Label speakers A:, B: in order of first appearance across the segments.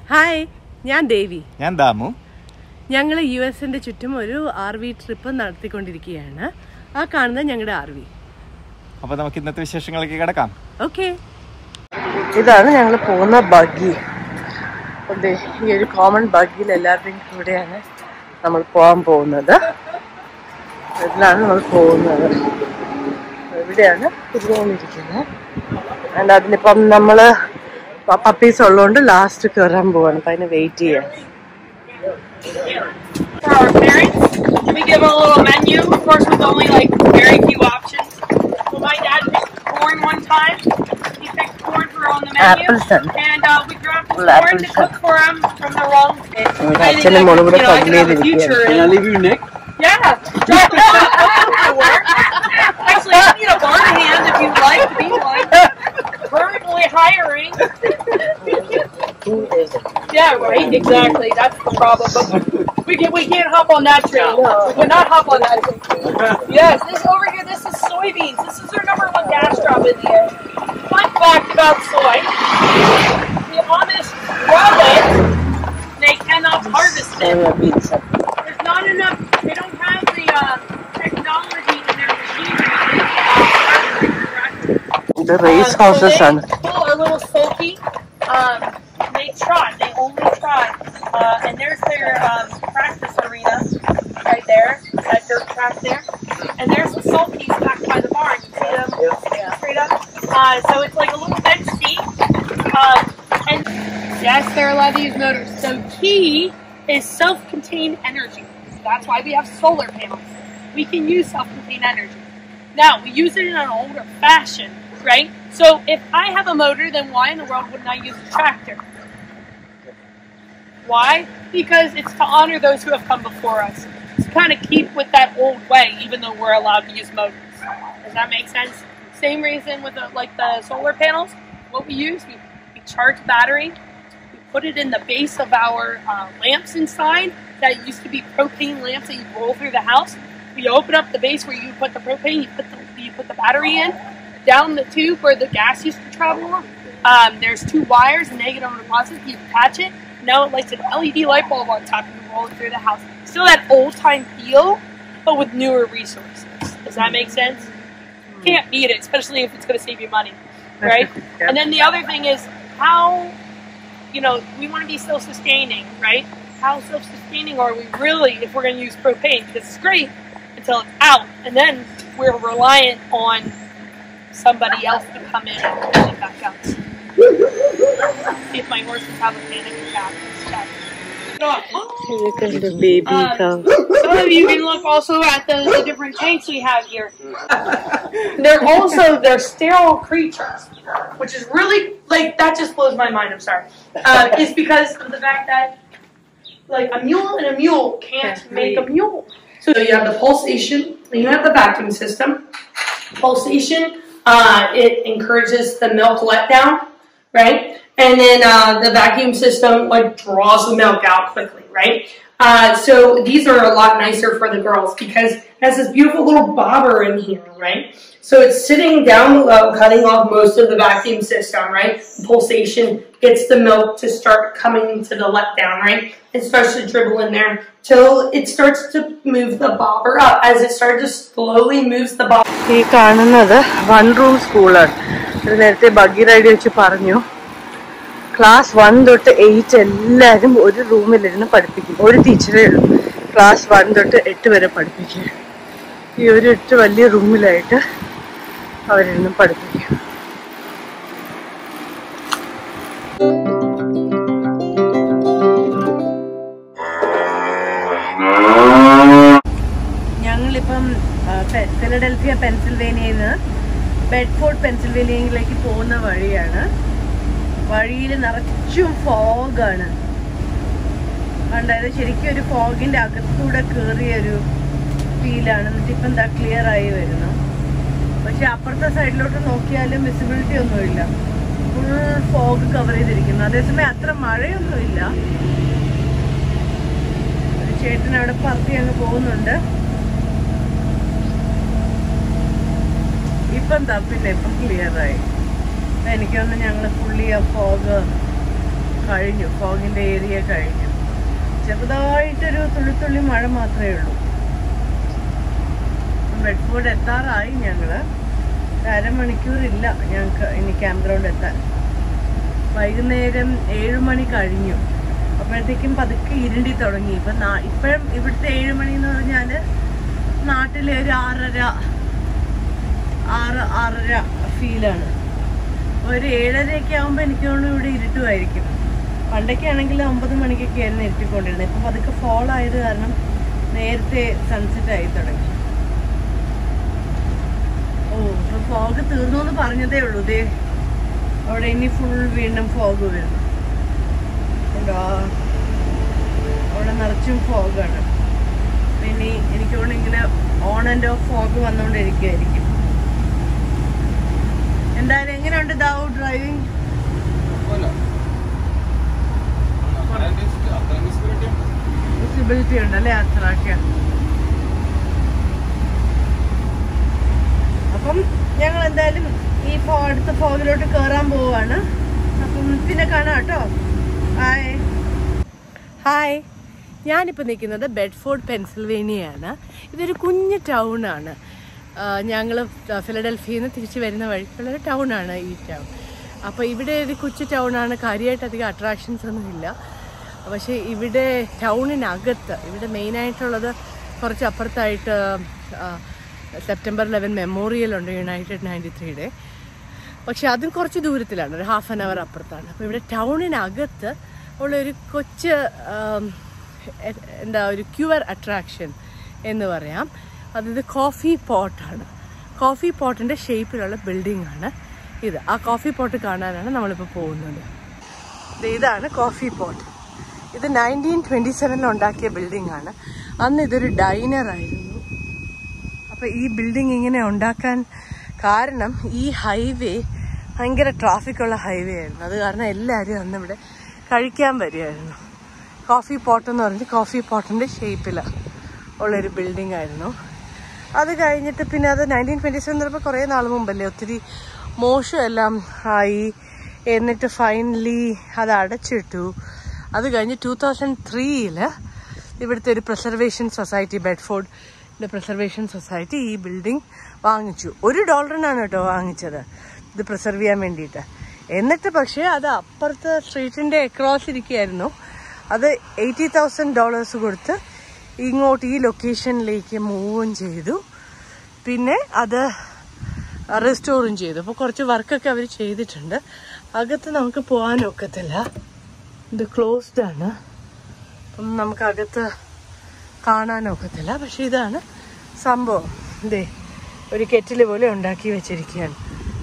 A: Hi ഞാൻ ദേവി
B: ഞാൻ ദാമു
A: ഞങ്ങൾ യു എസിന്റെ ചുറ്റും ഒരു ആർ വി ട്രിപ്പ് നടത്തിക്കൊണ്ടിരിക്കുകയാണ് ആ കാണുന്നത് ഞങ്ങളുടെ ആർ വി
B: അപ്പൊ നമുക്ക് ഇന്നത്തെ വിശേഷങ്ങളിലേക്ക് കിടക്കാം
A: ഓക്കെ ഇതാണ് ഞങ്ങൾ പോകുന്ന ബഗ്ഗി അതെ ഈ ഒരു കോമൺ ബഗ്ഗിയിൽ എല്ലാവരുടെയും കൂടെയാണ് നമ്മൾ പോകാൻ പോകുന്നത് ഇതിലാണ് നമ്മൾ പോകുന്നത് ഇവിടെയാണ് തിരിഞ്ഞുകൊണ്ടിരിക്കുന്നത് ആൻഡ് അതിനിപ്പം നമ്മൾ പപ്പീസ് ഉള്ളതുകൊണ്ട് ലാസ്റ്റ് കയറാൻ പോവാണ് അപ്പം അതിന് വെയിറ്റ് ചെയ്യാൻ
C: for our parents. We give a little menu, of course, with only like very few options. So my dad picked corn one time. He picked corn for on the menu,
A: Appleton.
C: and uh, we dropped the
A: Full
C: corn to
A: Appleton.
C: cook for him from the wrong. I think
A: അച്ഛനും
C: that
A: മോളും
C: could,
A: കൂടെ
C: you know, I could have a
A: പള്ളിയിലിരിക്കുകയാണ്.
C: future.
D: Can I leave you, Nick?
C: Yeah, drop it off. Actually, you need a barn hand if you'd like to be one. Currently hiring. Yeah, right. Exactly. That's the problem. But we can we can't hop on that train. We cannot hop on that train. Yes, this over here. This is soybeans. This is their number one gas drop in the air. Fun fact about soy: the Amish grow it. They cannot harvest it. There's not enough. They don't have the uh, technology in their machinery.
A: ഇത് race houses ആണ്
C: People are a little sulky. Um, they try. They only try. Uh, and there's their um, practice arena right there, that dirt track there. And there's the sulkies back by the barn. You see them straight up. Uh, so it's like a little bench seat. Uh, and yes, they're allowed to use motors. So key is self-contained energy. That's why we have solar panels. We can use self-contained energy. Now, we use it in an older fashion, right? So if I have a motor, then why in the world wouldn't I use a tractor? Why? Because it's to honor those who have come before us. To kind of keep with that old way, even though we're allowed to use motors. Does that make sense? Same reason with the, like the solar panels. What we use, we, we charge battery, we put it in the base of our uh, lamps inside that used to be propane lamps that you roll through the house. You open up the base where you put the propane, you put the you put the battery in, down the tube where the gas used to travel. Um, there's two wires, negative and positive. You attach it. Now it lights an LED light bulb on top, and you roll it through the house. Still that old time feel, but with newer resources. Does that make sense? Can't beat it, especially if it's going to save you money, right?
A: Yeah.
C: And then the other thing is how, you know, we want to be self-sustaining, right? How self-sustaining are we really if we're going to use propane? Because it's great until it's out, and then we're reliant on somebody else to come in and pull it back out. See if my horses have a panic attack. Check.
A: Baby
C: Um, some of you can look also at the, the different tanks we have here. they're also they're sterile creatures, which is really like that just blows my mind. I'm sorry. Uh, is because of the fact that like a mule and a mule can't
A: Can't
C: make a
A: breathe.
C: mule. So you have the pulsation, and you have the vacuum system. Pulsation, uh, it encourages the milk letdown, right? And then uh, the vacuum system like draws the milk out quickly, right? Uh, so these are a lot nicer for the girls because it has this beautiful little bobber in here, right? So it's sitting down below, cutting off most of the vacuum system, right? Pulsation gets the milk to start coming to the letdown, right? It starts to dribble in there till it starts to move the bobber up. As it starts to slowly moves the bobber
A: ഈ കാണുന്നത് one room സ്കൂളാണ് ഇത് നേരത്തെ buggy ride വെച്ച് പറഞ്ഞു class one തൊട്ട് eight എല്ലാവരും ഒരു റൂമിലിരുന്ന് പഠിപ്പിക്കും ഒരു ടീച്ചറേ ഉള്ളൂ ക്ലാസ് വൺ തൊട്ട് എട്ട് വരെ പഠിപ്പിക്കും ഈ ഒരു എട്ട് വലിയ റൂമിലായിട്ട് അവരിരുന്ന് പഠിപ്പിക്കും ഞങ്ങളിപ്പം ആ, ഫെ- ഫിലഡൽഫിയ പെൻസിൽവേനിയയിൽ നിന്ന് ബെഡ്ഫോർഡ് പെൻസിൽവേനിയയിലേക്ക് പോകുന്ന വഴിയാണ് വഴിയിൽ നിറച്ചും ഫോഗാണ് കണ്ടായത് ശരിക്കും ഒരു ഫോഗിന്റെ അകത്തൂടെ കയറിയ ഒരു ഫീലാണ് എന്നിട്ട് ഇപ്പം എന്താ ക്ലിയർ ആയി വരുന്നു പക്ഷെ അപ്പുറത്തെ സൈഡിലോട്ട് നോക്കിയാലും വിസിബിലിറ്റി ഒന്നുമില്ല ഫുൾ ഫോഗ് കവർ ചെയ്തിരിക്കുന്നു അതേസമയം അത്ര മഴയൊന്നുമില്ല ഒരു ചേട്ടൻ അവിടെ പറത്തി അങ്ങ് പോകുന്നുണ്ട് ഇപ്പം തപ്പില്ല ഇപ്പം ക്ലിയർ ആയി അപ്പൊ എനിക്ക് തോന്നുന്നു ഞങ്ങൾ ഫുള്ളി ആ ഫോഗ് കഴിഞ്ഞു ഫോഗിൻ്റെ ഏരിയ കഴിഞ്ഞു ചെറുതായിട്ടൊരു തുള്ളിത്തുള്ളി മഴ മാത്രമേ ഉള്ളൂ ബെഡ്ഫോർഡ് എത്താറായി ഞങ്ങള് ഒരു അരമണിക്കൂറില്ല ഞങ്ങൾക്ക് ഇനി ക്യാമ്പ് ഗ്രൗണ്ട് എത്താൻ വൈകുന്നേരം ഏഴ് മണി കഴിഞ്ഞു അപ്പോഴത്തേക്കും പതുക്കെ ഇരുണ്ടി തുടങ്ങി ഇപ്പം നാ ഇപ്പോഴും ഇവിടുത്തെ ഏഴ് മണി എന്ന് പറഞ്ഞാൽ നാട്ടിലെ ഒരു ആറര ആറ് ആറര ഫീലാണ് ഒരു ഏഴരയൊക്കെ ആകുമ്പോൾ എനിക്ക് തോന്നുന്നു ഇവിടെ ഇരുട്ടുമായിരിക്കും പണ്ടൊക്കെ ആണെങ്കിൽ ഒമ്പത് മണിക്കൊക്കെ ആയിരുന്നു ഇരുട്ടിക്കൊണ്ടിരുന്നത് ഇപ്പം പതുക്കെ ഫോൾ ആയത് കാരണം നേരത്തെ സൺസെറ്റ് ആയി തുടങ്ങി ഓ ഇപ്പൊ ഫോഗ് തീർന്നു എന്ന് പറഞ്ഞതേ ഉള്ളൂ ദേ അവിടെ ഇനി ഫുൾ വീണ്ടും ഫോഗ് വരുന്നു കണ്ടോ? അവിടെ നിറച്ചും ഫോഗാണ് ഇനി എനിക്ക് തോന്നുന്നു ഇങ്ങനെ ഓൺ ആൻഡ് ഓഫ് ഫോഗ് വന്നുകൊണ്ടിരിക്കുകയായിരിക്കും എന്തായാലും എങ്ങനെയുണ്ട് ദാവു ഡ്രൈവിംഗ് വിസിബിലിറ്റി ഉണ്ട് അല്ലേ അത്രയ്ക്ക് അപ്പം ഞങ്ങൾ എന്തായാലും ഈ ഫോ അടുത്ത ഫോഗിലോട്ട് കയറാൻ പോവാണ് അപ്പം പിന്നെ കാണാം കേട്ടോ ഹായ് ഹായ് ഞാനിപ്പോൾ നിൽക്കുന്നത് ബെഡ്ഫോർഡ് പെൻസിൽവേനിയയാണ് ഇതൊരു കുഞ്ഞ് ടൗണാണ് ഞങ്ങൾ ഫിലഡൽഫിയിൽ നിന്ന് തിരിച്ച് വരുന്ന വഴിക്കുള്ളൊരു ടൗണാണ് ഈ ടൗൺ അപ്പോൾ ഇവിടെ ഒരു കൊച്ചു ടൗണാണ് കാര്യമായിട്ട് അധികം അട്രാക്ഷൻസ് ഒന്നുമില്ല പക്ഷേ ഇവിടെ ടൗണിനകത്ത് ഇവിടെ മെയിനായിട്ടുള്ളത് കുറച്ച് അപ്പുറത്തായിട്ട് ആ, സെപ്റ്റംബർ ലെവൻ മെമ്മോറിയൽ ഉണ്ട് യുണൈറ്റഡ് നയൻറ്റി ത്രീയുടെ പക്ഷെ അതും കുറച്ച് ദൂരത്തിലാണ് ഒരു ഹാഫ് ആൻ അവർ അപ്പുറത്താണ് അപ്പോൾ ഇവിടെ ടൗണിനകത്ത് ഉള്ള ഒരു കൊച്ച് ആം, എ- എന്താ ഒരു ക്യുവർ അട്രാക്ഷൻ എന്ന് പറയാം അതായത് കോഫി പോട്ടാണ് കോഫി പോട്ടിൻ്റെ ഷേപ്പിലുള്ള ബിൽഡിംഗ് ആണ് ഇത് ആ കോഫി പോട്ട് കാണാനാണ് നമ്മളിപ്പോൾ പോകുന്നത് ദേ ഇതാണ് കോഫി പോട്ട് ഇത് നയൻറ്റീൻ ട്വൻറ്റി സെവനിൽ ഉണ്ടാക്കിയ ബിൽഡിംഗ് ആണ് അന്ന് ഇതൊരു ഡൈനർ ആയിരുന്നു അപ്പോൾ ഈ ബിൽഡിംഗ് ഇങ്ങനെ ഉണ്ടാക്കാൻ കാരണം ഈ ഹൈവേ ഭയങ്കര ട്രാഫിക്കുള്ള ഹൈവേ ആയിരുന്നു അത് കാരണം എല്ലാവരും അന്ന് ഇവിടെ കഴിക്കാൻ വരുമായിരുന്നു കോഫി പോട്ട് എന്ന് പറഞ്ഞ് കോഫി പോട്ടിൻ്റെ ഷേപ്പിൽ ഉള്ളൊരു ബിൽഡിംഗ് ആയിരുന്നു അത് കഴിഞ്ഞിട്ട് പിന്നെ അത് നയൻറ്റീൻ ട്വൻറ്റി സെവൻ പറയുമ്പോൾ കുറേ നാൾ മുമ്പല്ലേ ഒത്തിരി മോശമെല്ലാം ആയി എന്നിട്ട് ഫൈനലി അത് അടച്ചിട്ടു അത് കഴിഞ്ഞ് ടൂ തൗസൻഡ് ത്രീയിൽ ഇവിടുത്തെ ഒരു പ്രിസർവേഷൻ സൊസൈറ്റി ബെഡ്ഫോർഡിൻ്റെ പ്രിസർവേഷൻ സൊസൈറ്റി ഈ ബിൽഡിംഗ് വാങ്ങിച്ചു ഒരു ഡോളറിനാണ് കേട്ടോ വാങ്ങിച്ചത് ഇത് പ്രിസർവ് ചെയ്യാൻ വേണ്ടിയിട്ട് എന്നിട്ട് പക്ഷേ അത് അപ്പുറത്തെ സ്ട്രീറ്റിൻ്റെ അക്രോസ് ഇരിക്കുകയായിരുന്നു അത് എയ്റ്റി തൗസൻഡ് ഡോളേഴ്സ് കൊടുത്ത് ഇങ്ങോട്ട് ഈ ലൊക്കേഷനിലേക്ക് മൂവും ചെയ്തു പിന്നെ അത് റെസ്റ്റോറും ചെയ്തു അപ്പോൾ കുറച്ച് വർക്കൊക്കെ അവർ ചെയ്തിട്ടുണ്ട് അകത്ത് നമുക്ക് പോകാനൊക്കത്തില്ല ഇത് ക്ലോസ്ഡ് ആണ് അപ്പം നമുക്ക് അകത്ത് കാണാനൊക്കത്തില്ല പക്ഷെ ഇതാണ് സംഭവം ഇതേ ഒരു കെറ്റിൽ പോലെ ഉണ്ടാക്കി വെച്ചിരിക്കുകയാണ്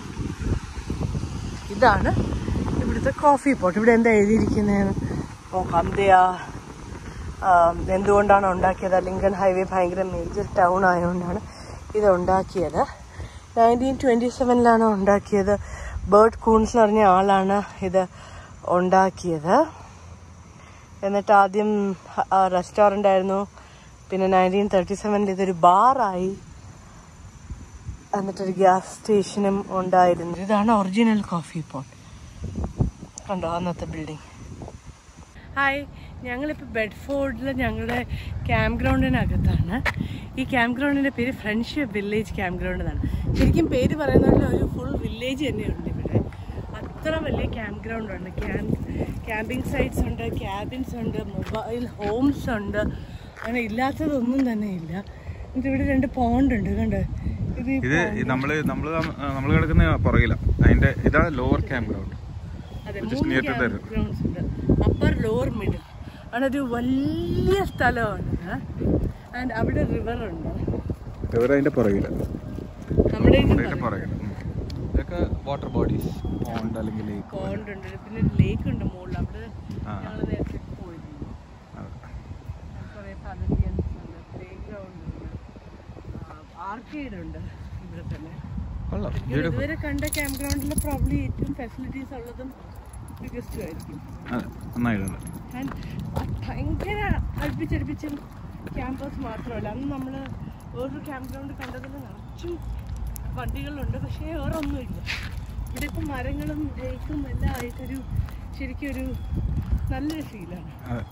A: ഇതാണ് ഇവിടുത്തെ കോഫി പോട്ട് ഇവിടെ എന്താ എഴുതിയിരിക്കുന്നതെന്ന് നോക്കാം ദയാ എന്തുകൊണ്ടാണ് ഉണ്ടാക്കിയത് ലിങ്കൺ ഹൈവേ ഭയങ്കര മേജർ ടൗൺ ആയതുകൊണ്ടാണ് ഇത് ഉണ്ടാക്കിയത് നയൻറ്റീൻ ട്വൻറ്റി സെവനിലാണ് ഉണ്ടാക്കിയത് ബേർഡ് കൂൺസ് എന്ന് പറഞ്ഞ ആളാണ് ഇത് ഉണ്ടാക്കിയത് എന്നിട്ട് ആദ്യം റെസ്റ്റോറൻ്റ് ആയിരുന്നു പിന്നെ നയൻറ്റീൻ തേർട്ടി സെവനിൽ ഇതൊരു ബാറായി എന്നിട്ടൊരു ഗ്യാസ് സ്റ്റേഷനും ഉണ്ടായിരുന്നു ഇതാണ് ഒറിജിനൽ കോഫി പോട്ട് കണ്ടോ അന്നത്തെ ബിൽഡിംഗ് ഹായ് ഞങ്ങളിപ്പോൾ ബെഡ്ഫോർഡിൽ ഞങ്ങളുടെ ക്യാമ്പ് ഗ്രൗണ്ടിനകത്താണ് ഈ ക്യാമ്പ് ഗ്രൗണ്ടിൻ്റെ പേര് ഫ്രണ്ട്ഷിപ്പ് വില്ലേജ് ക്യാമ്പ് ഗ്രൗണ്ട് എന്നാണ് ശരിക്കും പേര് പറയുന്ന പോലെ ഒരു ഫുൾ വില്ലേജ് തന്നെയുണ്ട് ഇവിടെ അത്ര വലിയ ക്യാമ്പ് ഗ്രൗണ്ട് ഉണ്ട് ക്യാമ്പ് ക്യാമ്പിംഗ് സൈറ്റ്സ് ഉണ്ട് ക്യാബിൻസ് ഉണ്ട് മൊബൈൽ ഹോംസ് ഉണ്ട് അങ്ങനെ ഇല്ലാത്തതൊന്നും തന്നെ ഇല്ല എന്നിട്ട് ഇവിടെ രണ്ട് പോണ്ട് ഉണ്ട് കണ്ട് ഇത് ഈ
B: ഇത്
A: pond.
B: നമ്മള് നമ്മള് താമ- ആ, നമ്മള് കിടക്കുന്ന പുറകില അതിന്റെ ഇതാണ് ലോവർ ക്യാമ്പ് ഗ്രൗണ്ട്
A: അതെ
B: Which is
A: മൂന്ന്
B: near to the
A: camp grounds ഉണ്ട് അപ്പർ ലോവർ മിഡിൽ അതൊരു വലിയ സ്ഥലമാണ് ആൻഡ് അവിടെ റിവർ ഉണ്ട്
B: ഇവർ അതിന്റെ പുറകില
A: നമ്മുടെ
B: അതിന്റെ പുറകില ഇതൊക്കെ വാട്ടർ ബോഡീസ് പോണ്ട് അല്ലെങ്കിൽ ലേക്ക്
A: പോണ്ട് ഉണ്ട് പിന്നെ ലേക്ക് ഉണ്ട് മുകളിൽ അവിടെ
B: ആ.
A: ഞങ്ങൾ നേരത്തെ പോയിരുന്നു കുറേ പവലിയൻസ് ഉണ്ട് പ്ലേ ഗ്രൗണ്ട് ഉണ്ട് ആർക്കേഡ് ഉണ്ട് ഇവിടെ തന്നെ
B: കൊള്ളാം
A: ഞാൻ
B: ബ്യൂട്ടിഫുൾ
A: ഇതുവരെ കണ്ട ക്യാമ്പ് ഗ്രൗണ്ടിൽ പ്രോബ്ലി ഏറ്റവും ഫെസിലിറ്റീസ് ഉള്ളതും ബിഗസ്റ്റും ആയിരിക്കും
B: അതെ നന്നായിട്ടുണ്ട്
A: ആൻഡ് ഭയങ്കര അടുപ്പിച്ചടുപ്പിച്ച് ക്യാമ്പസ് മാത്രമല്ല അന്ന് നമ്മൾ വേറൊരു ക്യാമ്പ് ഗ്രൗണ്ട് കണ്ടതിൽ നിറച്ചും വണ്ടികളുണ്ട് പക്ഷേ വേറെ ഒന്നുമില്ല ഇവിടെ ഇപ്പം മരങ്ങളും ലേക്കും എല്ലാം ആയിട്ടൊരു ശരിക്കും ഒരു നല്ലൊരു ഫീലാണ്
B: അതെ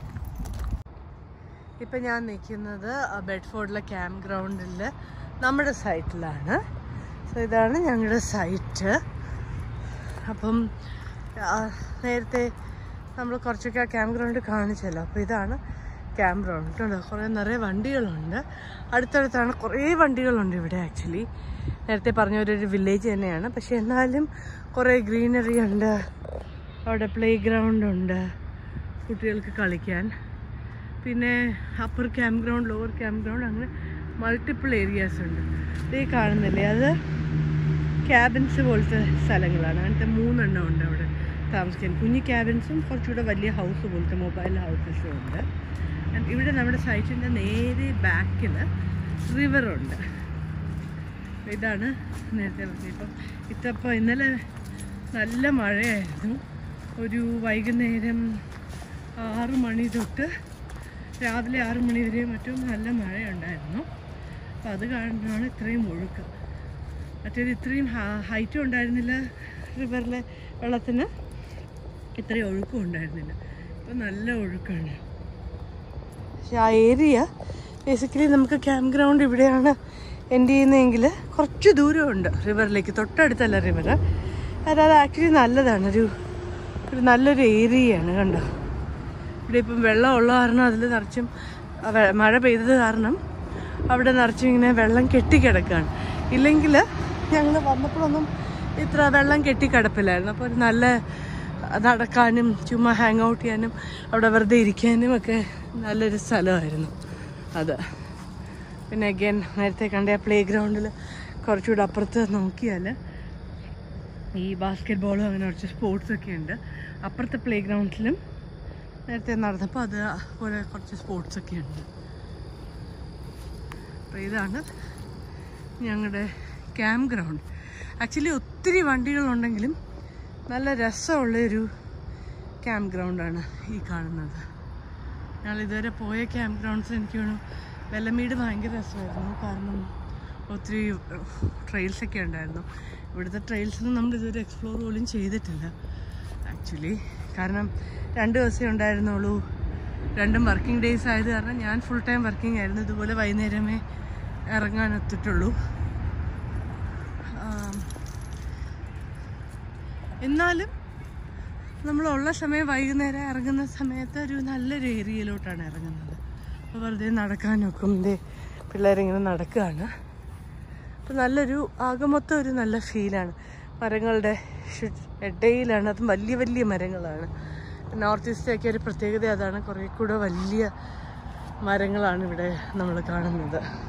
A: ഇപ്പം ഞാൻ നിൽക്കുന്നത് ബെഡ്ഫോർഡിലെ ക്യാമ്പ് ഗ്രൗണ്ടിൽ നമ്മുടെ സൈറ്റിലാണ് സോ ഇതാണ് ഞങ്ങളുടെ സൈറ്റ് അപ്പം ആ, നേരത്തെ നമ്മൾ കുറച്ചൊക്കെ ആ ക്യാമ്പ് ഗ്രൗണ്ട് കാണിച്ചല്ലോ അപ്പോൾ ഇതാണ് ക്യാമ്പ് ഗ്രൗണ്ട് കണ്ടോ കുറേ നിറയെ വണ്ടികളുണ്ട് അടുത്തടുത്താണ് കുറേ വണ്ടികളുണ്ട് ഇവിടെ ആക്ച്വലി നേരത്തെ പറഞ്ഞ ഒരു ഒരു വില്ലേജ് തന്നെയാണ് പക്ഷെ എന്നാലും കുറേ ഗ്രീനറി ഉണ്ട് അവിടെ പ്ലേ ഗ്രൗണ്ട് ഉണ്ട് കുട്ടികൾക്ക് കളിക്കാൻ പിന്നെ upper camp ground lower camp ground അങ്ങനെ മൾട്ടിപ്പിൾ ഏരിയാസ് ഉണ്ട് ഇതേ കാണുന്നില്ലേ അത് ക്യാബിൻസ് പോലത്തെ സ്ഥലങ്ങളാണ് അങ്ങനത്തെ മൂന്നെണ്ണം ഉണ്ട് അവിടെ താമസിക്കാൻ കുഞ്ഞു ക്യാബിൻസും കുറച്ചുകൂടെ വലിയ ഹൗസ് പോലത്തെ മൊബൈൽ ഹൗസസും ഉണ്ട് And ഇവിടെ നമ്മുടെ സൈറ്റിൻ്റെ നേരെ ബാക്കിൽ റിവറുണ്ട് ഇതാണ് നേരത്തെ പറഞ്ഞത് ഇപ്പം ഇത്തപ്പോൾ ഇന്നലെ നല്ല മഴയായിരുന്നു ഒരു വൈകുന്നേരം ആറ് മണി തൊട്ട് രാവിലെ ആറ് മണി വരെ മറ്റും നല്ല മഴയുണ്ടായിരുന്നു അപ്പോൾ അത് കാരണമാണ് ഇത്രയും ഒഴുക്ക് മറ്റേത് ഇത്രയും ഹൈറ്റും ഉണ്ടായിരുന്നില്ല റിവറിലെ വെള്ളത്തിന് ഇത്രയും ഒഴുക്കും ഉണ്ടായിരുന്നില്ല ഇപ്പം നല്ല ഒഴുക്കാണ് പക്ഷെ ആ ഏരിയ ബേസിക്കലി നമുക്ക് ക്യാമ്പ് ഗ്രൗണ്ട് ഇവിടെയാണ് എൻഡ് ചെയ്യുന്നതെങ്കിൽ കുറച്ച് ദൂരമുണ്ട് റിവറിലേക്ക് തൊട്ടടുത്തല്ല റിവർ അത് അത് ആക്ച്വലി നല്ലതാണ് ഒരു ഒരു നല്ലൊരു ഏരിയയാണ് കണ്ടോ ഇവിടെ ഇപ്പം വെള്ളം ഉള്ള കാരണം അതിൽ നിറച്ചും ആ വെ- മഴ പെയ്തത് കാരണം അവിടെ നിറച്ചും ഇങ്ങനെ വെള്ളം കെട്ടിക്കിടക്കുകയാണ് ഇല്ലെങ്കിൽ ഞങ്ങൾ വന്നപ്പോഴൊന്നും ഇത്ര വെള്ളം കെട്ടിക്കിടപ്പില്ലായിരുന്നു അപ്പോൾ ഒരു നല്ല നടക്കാനും ചുമ്മാ ഹാങ് ഔട്ട് ചെയ്യാനും അവിടെ വെറുതെ ഇരിക്കാനും ഒക്കെ നല്ലൊരു സ്ഥലമായിരുന്നു അത് പിന്നെ അഗൈൻ നേരത്തെ കണ്ട പ്ലേ ഗ്രൗണ്ടിൽ കുറച്ചുകൂടെ അപ്പുറത്ത് നോക്കിയാൽ ഈ ബാസ്കറ്റ് ബോളും അങ്ങനെ കുറച്ച് സ്പോർട്സ് ഒക്കെ ഉണ്ട് അപ്പുറത്തെ പ്ലേ ഗ്രൗണ്ടിലും നേരത്തെ നടന്നപ്പോൾ അത് പോലെ കുറച്ച് സ്പോർട്സ് ഒക്കെ ഉണ്ട് അപ്പോൾ ഇതാണ് ഞങ്ങളുടെ ക്യാമ്പ് ഗ്രൗണ്ട് ആക്ച്വലി ഒത്തിരി വണ്ടികളുണ്ടെങ്കിലും നല്ല രസമുള്ളൊരു ക്യാമ്പ് ഗ്രൗണ്ടാണ് ഈ കാണുന്നത് ഞങ്ങൾ ഇതുവരെ പോയ ക്യാമ്പ് ഗ്രൗണ്ട്സ് എനിക്ക് തോന്നുന്നു വെല്ലമീട് ഭയങ്കര രസമായിരുന്നു കാരണം ഒത്തിരി ട്രെയിൽസ് ഒക്കെ ഉണ്ടായിരുന്നു ഇവിടുത്തെ ട്രെയിൽസൊന്നും നമ്മൾ ഇതുവരെ എക്സ്പ്ലോർ പോലും ചെയ്തിട്ടില്ല ആക്ച്വലി കാരണം രണ്ട് ദിവസമേ ഉണ്ടായിരുന്നുള്ളൂ രണ്ടും വർക്കിംഗ് ഡേയ്സ് ആയത് കാരണം ഞാൻ ഫുൾ ടൈം വർക്കിംഗ് ആയിരുന്നു ഇതുപോലെ വൈകുന്നേരമേ ഇറങ്ങാൻ എത്തിയിട്ടുള്ളൂ ആം, എന്നാലും നമ്മളുള്ള സമയം വൈകുന്നേരം ഇറങ്ങുന്ന സമയത്ത് ഒരു നല്ലൊരു ഏരിയയിലോട്ടാണ് ഇറങ്ങുന്നത് അപ്പോൾ വെറുതെ നടക്കാനൊക്കെ ഇതേ പിള്ളേരിങ്ങനെ നടക്കുകയാണ് അപ്പോൾ നല്ലൊരു ആകെ മൊത്തം ഒരു നല്ല ഫീലാണ് മരങ്ങളുടെ ഷു- ഇടയിലാണ് അതും വലിയ വലിയ മരങ്ങളാണ് നോർത്ത് ഈസ്റ്റൊക്കെ ഒരു പ്രത്യേകത അതാണ് കുറേ കൂടെ വലിയ മരങ്ങളാണ് ഇവിടെ നമ്മൾ കാണുന്നത്